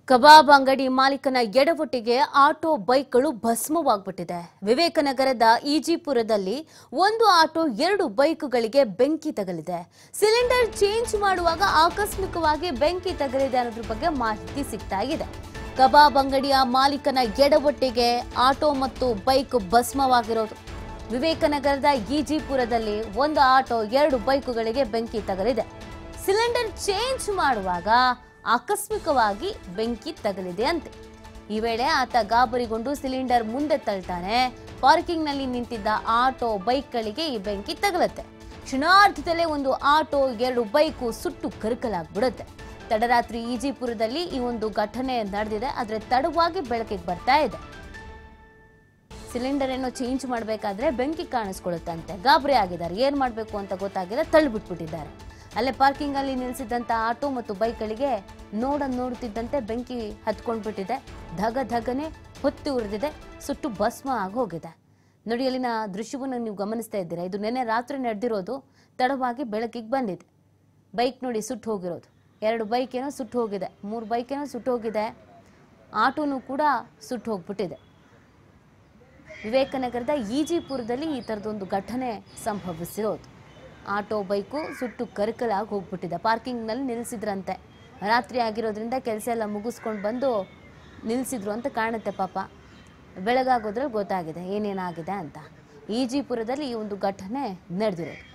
ಕಬಾಬ್ ಅಂಗಡಿ ಮಾಲೀಕನ ಎಡವಟ್ಟಿಗೆ ಆಟೋ ಬೈಕ್ಗಳು ಭಸ್ಮವಾಗ್ಬಿಟ್ಟಿದೆ ವಿವೇಕನಗರದ ಈಜಿಪುರದಲ್ಲಿ ಒಂದು ಆಟೋ ಎರಡು ಬೈಕ್ಗಳಿಗೆ ಬೆಂಕಿ ತಗಲಿದೆ ಸಿಲಿಂಡರ್ ಚೇಂಜ್ ಮಾಡುವಾಗ ಆಕಸ್ಮಿಕವಾಗಿ ಬೆಂಕಿ ತಗಲಿದೆ ಅನ್ನೋದ್ರ ಬಗ್ಗೆ ಮಾಹಿತಿ ಸಿಗ್ತಾ ಇದೆ ಕಬಾಬ್ ಅಂಗಡಿಯ ಮಾಲೀಕನ ಎಡವಟ್ಟಿಗೆ ಆಟೋ ಮತ್ತು ಬೈಕ್ ಭಸ್ಮವಾಗಿರೋದು ವಿವೇಕನಗರದ ಈಜಿಪುರದಲ್ಲಿ ಒಂದು ಆಟೋ ಎರಡು ಬೈಕುಗಳಿಗೆ ಬೆಂಕಿ ತಗಲಿದೆ ಸಿಲಿಂಡರ್ ಚೇಂಜ್ ಮಾಡುವಾಗ ಆಕಸ್ಮಿಕವಾಗಿ ಬೆಂಕಿ ತಗಲಿದೆ ಅಂತೆ ಈ ವೇಳೆ ಆತ ಗಾಬರಿಗೊಂಡು ಸಿಲಿಂಡರ್ ಮುಂದೆ ತಳ್ತಾನೆ ಪಾರ್ಕಿಂಗ್ನಲ್ಲಿ ನಿಂತಿದ್ದ ಆಟೋ ಬೈಕ್ಗಳಿಗೆ ಈ ಬೆಂಕಿ ತಗಲುತ್ತೆ ಕ್ಷಣಾರ್ಧದಲ್ಲೇ ಒಂದು ಆಟೋ ಎರಡು ಬೈಕು ಸುಟ್ಟು ಕರಕಲಾಗ್ಬಿಡುತ್ತೆ ತಡರಾತ್ರಿ ಈಜಿಪುರದಲ್ಲಿ ಈ ಒಂದು ಘಟನೆ ನಡೆದಿದೆ ಆದರೆ ತಡವಾಗಿ ಬೆಳಕಿಗೆ ಬರ್ತಾ ಇದೆ ಸಿಲಿಂಡರ್ ಏನೋ ಚೇಂಜ್ ಮಾಡಬೇಕಾದ್ರೆ ಬೆಂಕಿ ಕಾಣಿಸ್ಕೊಳ್ಳುತ್ತಂತೆ ಗಾಬರಿ ಆಗಿದ್ದಾರೆ ಏನ್ ಮಾಡಬೇಕು ಅಂತ ಗೊತ್ತಾಗಿಲ್ಲ ತಳ್ಳಿಬಿಟ್ಬಿಟ್ಟಿದ್ದಾರೆ ಅಲ್ಲೇ ಪಾರ್ಕಿಂಗ್ ಅಲ್ಲಿ ನಿಲ್ಲಿಸಿದಂತ ಆಟೋ ಮತ್ತು ಬೈಕ್ಗಳಿಗೆ ನೋಡ ನೋಡುತ್ತಿದ್ದಂತೆ ಬೆಂಕಿ ಹತ್ಕೊಂಡ್ಬಿಟ್ಟಿದೆ ಧಗ ಧಗನೆ ಹೊತ್ತಿ ಉರಿದಿದೆ ಸುಟ್ಟು ಭಸ್ಮ ಆಗಿ ಹೋಗಿದೆ ನೋಡಿ ಅಲ್ಲಿನ ದೃಶ್ಯವನ್ನು ನೀವು ಗಮನಿಸ್ತಾ ಇದ್ದೀರಾ ಇದು ನಿನ್ನೆ ರಾತ್ರಿ ನಡೆದಿರೋದು ತಡವಾಗಿ ಬೆಳಕಿಗೆ ಬಂದಿದೆ ಬೈಕ್ ನೋಡಿ ಸುಟ್ಟು ಹೋಗಿರೋದು ಎರಡು ಬೈಕ್ ಏನೋ ಸುಟ್ಟು ಹೋಗಿದೆ ಮೂರು ಬೈಕ್ ಏನೋ ಸುಟ್ಟು ಹೋಗಿದೆ ಆಟೋನು ಕೂಡ ಸುಟ್ಟು ಹೋಗ್ಬಿಟ್ಟಿದೆ ವಿವೇಕನಗರದ ಈಜಿಪುರದಲ್ಲಿ ಈ ಥರದೊಂದು ಘಟನೆ ಸಂಭವಿಸಿರೋದು ಆಟೋ ಬೈಕು ಸುಟ್ಟು ಕರಕಲಾಗಿ ಹೋಗ್ಬಿಟ್ಟಿದೆ ಪಾರ್ಕಿಂಗ್ನಲ್ಲಿ ನಿಲ್ಲಿಸಿದ್ರಂತೆ ರಾತ್ರಿ ಆಗಿರೋದ್ರಿಂದ ಕೆಲಸ ಎಲ್ಲ ಮುಗಿಸ್ಕೊಂಡು ಬಂದು ನಿಲ್ಲಿಸಿದ್ರು ಅಂತ ಕಾಣುತ್ತೆ ಪಾಪ ಬೆಳಗಾಗೋದ್ರಲ್ಲಿ ಗೊತ್ತಾಗಿದೆ ಏನೇನಾಗಿದೆ ಅಂತ ಈಜಿಪುರದಲ್ಲಿ ಈ ಒಂದು ಘಟನೆ ನಡೆದಿರೋದು